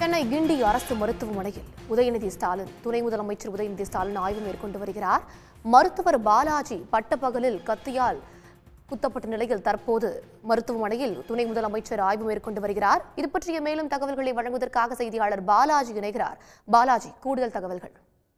சென்னை கிண்டி அரசு மருத்துவமனையில் உதயநிதி ஸ்டாலின் துணை முதலமைச்சர் உதயநிதி ஸ்டாலின் ஆய்வு மேற்கொண்டு வருகிறார் மருத்துவர் பாலாஜி பட்டப்பகலில் கத்தியால் குத்தப்பட்ட நிலையில் தற்போது மருத்துவமனையில் துணை முதலமைச்சர் ஆய்வு மேற்கொண்டு வருகிறார் இது பற்றிய மேலும் தகவல்களை வழங்குவதற்காக செய்தியாளர் பாலாஜி இணைகிறார் பாலாஜி கூடுதல் தகவல்கள்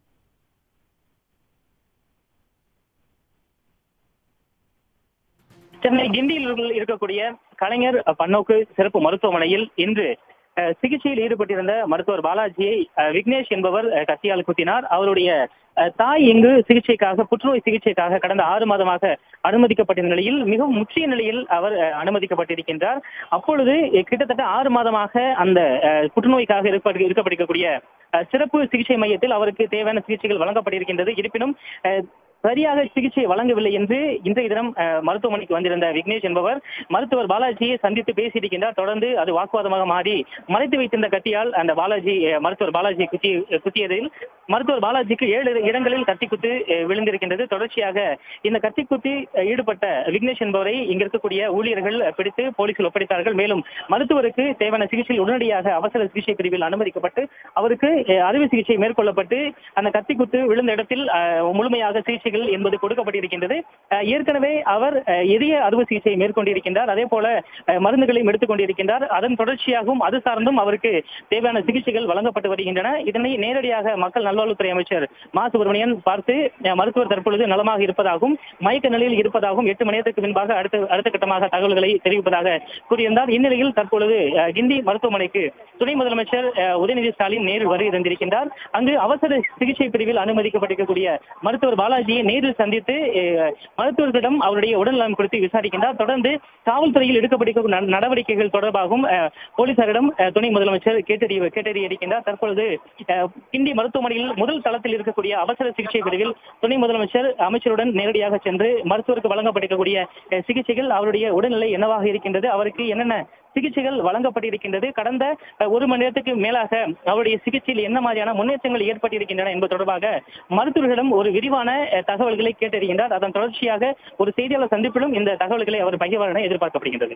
சென்னை கிண்டியில் இருக்க- இருக்கக்கூடிய கலைஞர் பன்னோக்கு சிறப்பு மருத்துவமனையில் இன்று அஹ், சிகிச்சையில் ஈடுபட்டிருந்த மருத்துவர் பாலாஜியை அஹ், விக்னேஷ் என்பவர் அஹ், கத்தியால் குத்தினார் அவருடைய அஹ், தாய் இங்கு சிகிச்சைக்காக புற்றுநோய் சிகிச்சைக்காக கடந்த ஆறு மாதமாக அனுமதிக்கப்பட்டிருந்த நிலையில் மிகவும் முற்றிய நிலையில் அவர் அஹ், அனுமதிக்கப்பட்டிருக்கின்றார் அப்பொழுது அஹ், கிட்டத்தட்ட ஆறு மாதமாக அந்த அஹ், புற்றுநோய்க்காக இருப்ப- இருக்கப்பட்டிருக்கக்கூடிய அஹ், சிறப்பு சிகிச்சை மையத்தில் அவருக்கு தேவையான சிகிச்சைகள் வழங்கப்பட்டிருக்கின்றது இருப்பினும் அஹ், சரியாக சிகிச்சை வழங்கவில்லை என்று இன்றைய தினம் அஹ், மருத்துவமனைக்கு வந்திருந்த விக்னேஷ் என்பவர் மருத்துவர் பாலாஜியை சந்தித்து பேசியிருக்கின்றார் தொடர்ந்து அது வாக்குவாதமாக மாறி மறைத்து வைத்திருந்த கத்தியால் அந்த பாலாஜி அஹ், மருத்துவர் பாலாஜி குத்தி குத்தியதில் மருத்துவர் பாலாஜிக்கு ஏழு இடங்களில் கத்தி குத்து அஹ், விழுந்திருக்கின்றது தொடர்ச்சியாக இந்த கத்தி குத்தி அஹ், ஈடுபட்ட விக்னேஷ் என்பவரை இங்க இருக்கக்கூடிய ஊழியர்கள் அஹ், பிடித்து போலீசில் ஒப்படைத்தார்கள் மேலும் மருத்துவருக்கு தேவையான சிகிச்சை உடனடியாக அவசர சிகிச்சை பிரிவில் அனுமதிக்கப்பட்டு அவருக்கு அஹ், அறுவை சிகிச்சை மேற்கொள்ளப்பட்டு அந்த கத்தி குத்து விழுந்த இடத்தில் அஹ், முழுமையாக சிகிச்சைகள் என்பது கொடுக்கப்பட்டிருக்கின்றது அஹ், ஏற்கனவே அவர் அஹ், இதய அறுவை சிகிச்சை மேற்கொண்டிருக்கின்றார் அதே போல அஹ், மருந்துகளையும் எடுத்துக் கொண்டிருக்கின்றார் அதன் தொடர்ச்சியாகவும் அது சார்ந்தும் அவருக்கு தேவையான சிகிச்சைகள் வழங்கப்பட்டு வருகின்றன இதனை நேரடியாக மக்கள் நல்வாழ்வுத்துறை அமைச்சர் மா சுப்பிரமணியன் பார்த்து அஹ், மருத்துவர் தற்பொழுது நலமாக இருப்பதாகவும் மயக்க நிலையில் இருப்பதாகவும் எட்டு மணி நேரத்துக்கு முன்பாக அடுத்த அடுத்த கட்டமாக தகவல்களை தெரிவிப்பதாக கூறியிருந்தார் இந்நிலையில் தற்பொழுது அஹ், கிண்டி மருத்துவமனைக்கு துணை முதலமைச்சர் அஹ், உதயநிதி ஸ்டாலின் நேரில் வருகை தந்திருக்கின்றார் அங்கு அவசர சிகிச்சை பிரிவில் அனுமதிக்கப்பட்டிருக்கக்கூடிய மருத்துவர் பாலாஜியை நேரில் சந்தித்து அஹ், மருத்துவர்களிடம் அவருடைய உடல்நலம் குறித்து விசாரிக்கின்றார் தொடர்ந்து காவல்துறையில் எடுக்கப்பட்டிருக்கும் நட- நடவடிக்கைகள் தொடர்பாகவும் அஹ், போலீசாரிடம் அஹ், துணை முதலமைச்சர் கேட்டறி கேட்டறி இருக்கின்றார் தற்பொழுது அஹ், கிண்டி மருத்துவமனையில் முதல் தளத்தில் இருக்கக்கூடிய அவசர சிகிச்சை பிரிவில் துணை முதலமைச்சர் அமைச்சருடன் நேரடியாக சென்று மருத்துவருக்கு வழங்கப்பட்டிருக்கக்கூடிய அஹ், சிகிச்சைகள் அவருடைய உடல்நிலை என்னவாக இருக்கின்றது அவருக்கு என்னென்ன சிகிச்சைகள் வழங்கப்பட்டிருக்கின்றது கடந்த அஹ், ஒரு மணி நேரத்துக்கு மேலாக அவருடைய சிகிச்சையில் என்ன மாதிரியான முன்னேற்றங்கள் ஏற்பட்டிருக்கின்றன என்பது தொடர்பாக மருத்துவர்களிடம் ஒரு விரிவான அஹ், தகவல்களை கேட்டறிகின்றார் அதன் தொடர்ச்சியாக ஒரு செய்தியாளர் சந்திப்பிலும் இந்த தகவல்களை அவர் பகிர்வார் என எதிர்பார்க்கப்படுகின்றது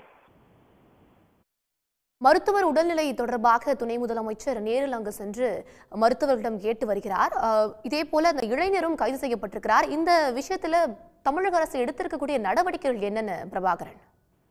மருத்துவர் உடல்நிலை தொடர்பாக துணை முதலமைச்சர் நேரில் அங்கு சென்று மருத்துவர்களிடம் கேட்டு வருகிறார் அஹ், இதே போல அந்த இளைஞரும் கைது செய்யப்பட்டிருக்கிறார் இந்த விஷயத்துல தமிழக அரசு எடுத்திருக்கக்கூடிய நடவடிக்கைகள் என்னென்ன பிரபாகரன்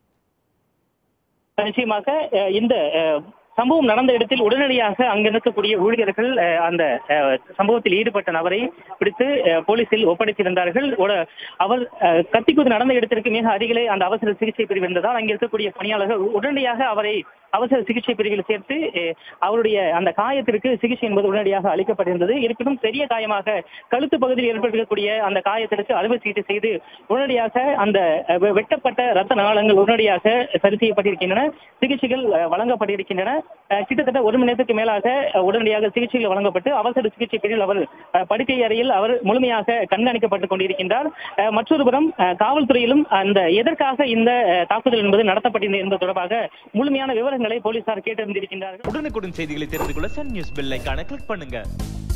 நிச்சயமாக அஹ், இந்த அஹ், சம்பவம் நடந்த இடத்தில் உடனடியாக அங்க இருக்கக்கூடிய ஊழியர்கள் அஹ், அந்த அஹ், சம்பவத்தில் ஈடுபட்ட நபரை பிடித்து அஹ், போலீசில் ஒப்படைத்திருந்தார்கள் உட- அவர் அஹ், கத்திக்குத்து நடந்த இடத்திற்கு மிக அருகிலே அந்த அவசர சிகிச்சை பிரிவு இருந்ததால் அங்கே இருக்கக்கூடிய பணியாளர்கள் உடனடியாக அவரை அவசர சிகிச்சை பிரிவில் சேர்த்து அஹ், அவருடைய அந்த காயத்திற்கு சிகிச்சை என்பது உடனடியாக அளிக்கப்பட்டிருந்தது இருப்பினும் பெரிய காயமாக கழுத்து பகுதியில் ஏற்பட்டிருக்கக்கூடிய அந்த காயத்திற்கு அறுவை சிகிச்சை செய்து உடனடியாக அந்த அஹ், வெ- வெட்டப்பட்ட ரத்த நாளங்கள் உடனடியாக சரி செய்யப்பட்டிருக்கின்றன சிகிச்சைகள் அஹ், வழங்கப்பட்டிருக்கின்றன அஹ், கிட்டத்தட்ட ஒரு மணி நேரத்துக்கு மேலாக அஹ், உடனடியாக சிகிச்சைகள் வழங்கப்பட்டு அவசர சிகிச்சை பிரிவில் அவர் அஹ், படுக்கை அறையில் அவர் முழுமையாக கண்காணிக்கப்பட்டுக் கொண்டிருக்கின்றார் அஹ், மற்றொரு புறம் அஹ், காவல்துறையிலும் அந்த எதற்காக இந்த அஹ், தாக்குதல் என்பது நடத்தப்பட்டது என்பது தொடர்பாக முழுமையான விவரங்களை போலீசார் கேட்டறிந்திருக்கின்றார்கள் உடனுக்குடன் செய்திகளை தெரிந்து கொள்ள சன் நியூஸ் பெல் ஐகானை கிளிக் பண்ணுங்க